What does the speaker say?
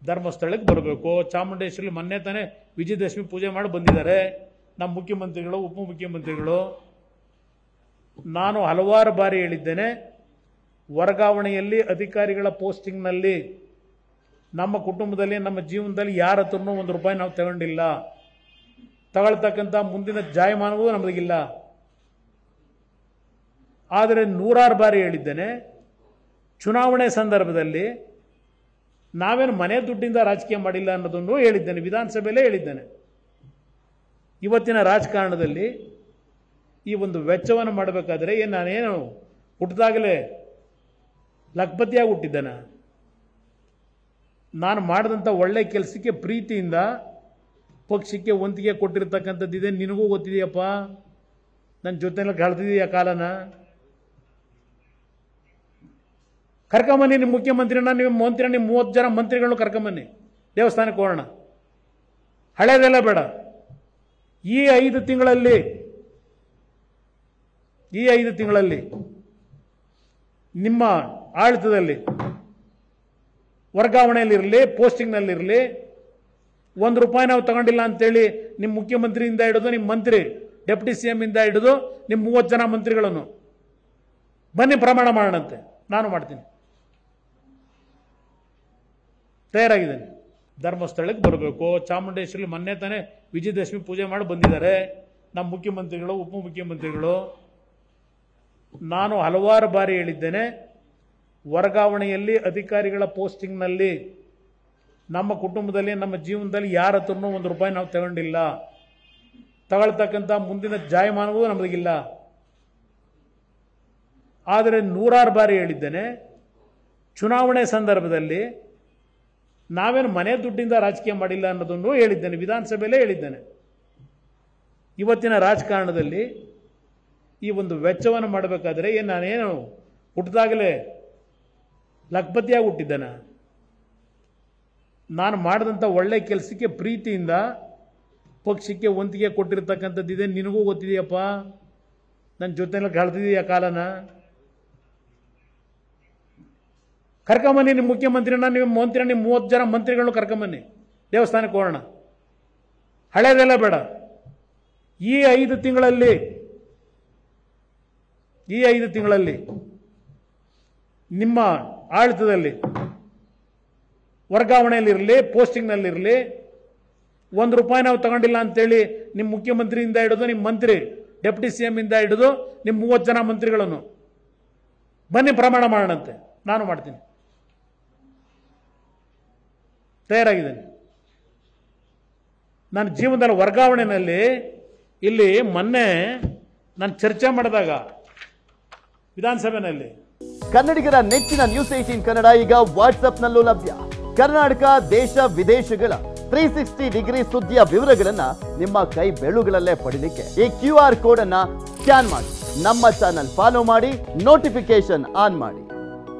ಧರ್ಮಸ್ಥಳಕ್ಕೆ ಬರಬೇಕು ಚಾಮುಂಡೇಶ್ವರಿ ಮೊನ್ನೆ ತಾನೇ ವಿಜಯದಶಮಿ ಪೂಜೆ ಮಾಡಿ ಬಂದಿದ್ದಾರೆ ನಮ್ಮ ಮುಖ್ಯಮಂತ್ರಿಗಳು ಉಪಮುಖ್ಯಮಂತ್ರಿಗಳು ನಾನು ಹಲವಾರು ಬಾರಿ ಹೇಳಿದ್ದೇನೆ ವರ್ಗಾವಣೆಯಲ್ಲಿ ಅಧಿಕಾರಿಗಳ ಪೋಸ್ಟಿಂಗ್ನಲ್ಲಿ ನಮ್ಮ ಕುಟುಂಬದಲ್ಲಿ ನಮ್ಮ ಜೀವನದಲ್ಲಿ ಯಾರ ಹತ್ರನೂ ಒಂದು ರೂಪಾಯಿ ನಾವು ತಗೊಂಡಿಲ್ಲ ತಗೊಳ್ತಕ್ಕಂಥ ಮುಂದಿನ ಜಾಯಮಾನವೂ ನಮಗಿಲ್ಲ ಆದರೆ ನೂರಾರು ಬಾರಿ ಹೇಳಿದ್ದೇನೆ ಚುನಾವಣೆ ಸಂದರ್ಭದಲ್ಲಿ ನಾವೇನು ಮನೆ ದುಡ್ಡಿಂದ ರಾಜಕೀಯ ಮಾಡಿಲ್ಲ ಅನ್ನೋದನ್ನು ಹೇಳಿದ್ದೇನೆ ವಿಧಾನಸಭೆಯಲ್ಲೇ ಹೇಳಿದ್ದೇನೆ ಇವತ್ತಿನ ರಾಜಕಾರಣದಲ್ಲಿ ಈ ಒಂದು ವೆಚ್ಚವನ್ನು ಮಾಡಬೇಕಾದ್ರೆ ಏನು ನಾನೇನು ಹುಟ್ಟಿದಾಗಲೇ ಲಕ್ಪತಿಯಾಗಿ ಹುಟ್ಟಿದ್ದೇನೆ ನಾನು ಮಾಡಿದಂಥ ಒಳ್ಳೆ ಕೆಲಸಕ್ಕೆ ಪ್ರೀತಿಯಿಂದ ಪಕ್ಷಕ್ಕೆ ಒಂದಿಗೆ ಕೊಟ್ಟಿರ್ತಕ್ಕಂಥದ್ದಿದೆ ನಿನಗೂ ಗೊತ್ತಿದೆಯಪ್ಪ ನನ್ನ ಜೊತೆಯಲ್ಲಿ ಕಳೆದಿದೆಯಾ ಕಾಲನ ಕರ್ಕೊಂಬನ್ನಿ ನಿಮ್ಮ ಮುಖ್ಯಮಂತ್ರಿನ ನಿಮ್ಮ ಮಂತ್ರಿನ ನಿಮ್ಮ ಮೂವತ್ತು ಜನ ಮಂತ್ರಿಗಳನ್ನು ಕರ್ಕೊಂಬನ್ನಿ ದೇವಸ್ಥಾನಕ್ಕೆ ಹೋಗೋಣ ಹಳೇದೆಲ್ಲ ಬೇಡ ಈ ಐದು ತಿಂಗಳಲ್ಲಿ ಈ ಐದು ತಿಂಗಳಲ್ಲಿ ನಿಮ್ಮ ಆಡಳಿತದಲ್ಲಿ ವರ್ಗಾವಣೆಯಲ್ಲಿರಲಿ ಪೋಸ್ಟಿಂಗ್ನಲ್ಲಿರಲಿ ಒಂದು ರೂಪಾಯಿ ನಾವು ತಗೊಂಡಿಲ್ಲ ಅಂತೇಳಿ ನಿಮ್ಮ ಮುಖ್ಯಮಂತ್ರಿಯಿಂದ ಹಿಡಿದು ನಿಮ್ಮ ಮಂತ್ರಿ ಡೆಪ್ಟಿ ಸಿ ಎಮ್ ಇಂದ ಹಿಡಿದು ನಿಮ್ಮ ಮೂವತ್ತು ಜನ ಮಂತ್ರಿಗಳನ್ನು ಬನ್ನಿ ಪ್ರಮಾಣ ಮಾಡೋಣಂತೆ ನಾನು ಮಾಡ್ತೀನಿ ತಯಾರಾಗಿದ್ದೇನೆ ಧರ್ಮಸ್ಥಳಕ್ಕೆ ಬರಬೇಕು ಚಾಮುಂಡೇಶ್ವರಿ ಮೊನ್ನೆ ತಾನೇ ವಿಜಯದಶಮಿ ಪೂಜೆ ಮಾಡಿ ಬಂದಿದ್ದಾರೆ ನಮ್ಮ ಮುಖ್ಯಮಂತ್ರಿಗಳು ಉಪಮುಖ್ಯಮಂತ್ರಿಗಳು ನಾನು ಹಲವಾರು ಬಾರಿ ಹೇಳಿದ್ದೇನೆ ವರ್ಗಾವಣೆಯಲ್ಲಿ ಅಧಿಕಾರಿಗಳ ಪೋಸ್ಟಿಂಗ್ನಲ್ಲಿ ನಮ್ಮ ಕುಟುಂಬದಲ್ಲಿ ನಮ್ಮ ಜೀವನದಲ್ಲಿ ಯಾರ ಹತ್ರನೂ ಒಂದು ರೂಪಾಯಿ ನಾವು ತಗೊಂಡಿಲ್ಲ ತಗೊಳ್ತಕ್ಕಂಥ ಮುಂದಿನ ಜಾಯಮಾನವೂ ನಮಗಿಲ್ಲ ಆದರೆ ನೂರಾರು ಬಾರಿ ಹೇಳಿದ್ದೇನೆ ಚುನಾವಣೆ ಸಂದರ್ಭದಲ್ಲಿ ನಾವೇನು ಮನೆ ದುಡ್ಡಿಂದ ರಾಜಕೀಯ ಮಾಡಿಲ್ಲ ಅನ್ನೋದನ್ನು ಹೇಳಿದ್ದೇನೆ ವಿಧಾನಸಭೆಯಲ್ಲೇ ಹೇಳಿದ್ದೇನೆ ಇವತ್ತಿನ ರಾಜಕಾರಣದಲ್ಲಿ ಈ ಒಂದು ವೆಚ್ಚವನ್ನು ಮಾಡಬೇಕಾದ್ರೆ ಏನು ನಾನೇನು ಹುಟ್ಟಿದಾಗಲೇ ಲಕ್ಪತಿಯಾಗಿ ಹುಟ್ಟಿದ್ದೇನೆ ನಾನು ಮಾಡಿದಂಥ ಒಳ್ಳೆ ಕೆಲಸಕ್ಕೆ ಪ್ರೀತಿಯಿಂದ ಪಕ್ಷಕ್ಕೆ ಒಂದಿಗೆ ಕೊಟ್ಟಿರ್ತಕ್ಕಂಥದ್ದಿದೆ ನಿನಗೂ ಗೊತ್ತಿದೆಯಪ್ಪ ನನ್ನ ಜೊತೆಯಲ್ಲಿ ಕಳೆದಿದೆಯಾ ಕಾಲನ ಕರ್ಕೊಂಬನ್ನಿ ನಿಮ್ಮ ಮುಖ್ಯಮಂತ್ರಿನ ನಿಮ್ಮ ಮಂತ್ರಿನ ನಿಮ್ಮ ಮೂವತ್ತು ಜನ ಮಂತ್ರಿಗಳನ್ನು ಕರ್ಕೊಂಬನ್ನಿ ದೇವಸ್ಥಾನಕ್ಕೆ ಹೋಗೋಣ ಹಳೇದೆಲ್ಲ ಬೇಡ ಈ ಐದು ತಿಂಗಳಲ್ಲಿ ಈ ಐದು ತಿಂಗಳಲ್ಲಿ ನಿಮ್ಮ ಆಡಳಿತದಲ್ಲಿ ವರ್ಗಾವಣೆಯಲ್ಲಿರಲಿ ಪೋಸ್ಟಿಂಗ್ನಲ್ಲಿರಲಿ ಒಂದು ರೂಪಾಯಿ ನಾವು ತಗೊಂಡಿಲ್ಲ ಅಂತೇಳಿ ನಿಮ್ಮ ಮುಖ್ಯಮಂತ್ರಿಯಿಂದ ಹಿಡಿದು ನಿಮ್ಮ ಮಂತ್ರಿ ಡೆಪ್ಟಿ ಸಿ ಎಮ್ ಇಂದ ಹಿಡಿದು ನಿಮ್ಮ ಮೂವತ್ತು ಜನ ಮಂತ್ರಿಗಳನ್ನು ಬನ್ನಿ ಪ್ರಮಾಣ ಮಾಡೋಣಂತೆ ನಾನು ಮಾಡ್ತೀನಿ ತಯಾರಾಗಿದ್ದೇನೆ ನನ್ನ ಜೀವನದಲ್ಲಿ ವರ್ಗಾವಣೆಯಲ್ಲಿ ಇಲ್ಲಿ ಮೊನ್ನೆ ನಾನು ಚರ್ಚೆ ಮಾಡಿದಾಗ ವಿಧಾನಸಭೆಯಲ್ಲಿ ಕನ್ನಡಿಗರ ನೆಚ್ಚಿನ ನ್ಯೂಸ್ ಏಟೀನ್ ಕನ್ನಡ ಈಗ ವಾಟ್ಸ್ಆಪ್ನಲ್ಲೂ ಲಭ್ಯ ಕರ್ನಾಟಕ ದೇಶ ವಿದೇಶಗಳ ತ್ರೀ ಸಿಕ್ಸ್ಟಿ ಡಿಗ್ರಿ ಸುದ್ದಿಯ ವಿವರಗಳನ್ನ ನಿಮ್ಮ ಕೈ ಬೆಳುಗಳಲ್ಲೇ ಪಡಿಲಿಕ್ಕೆ ಈ ಕ್ಯೂ ಆರ್ ಕೋಡ್ ಅನ್ನ ಸ್ಕ್ಯಾನ್ ಮಾಡಿ ನಮ್ಮ ಚಾನಲ್ ಫಾಲೋ ಮಾಡಿ ನೋಟಿಫಿಕೇಶನ್ ಆನ್ ಮಾಡಿ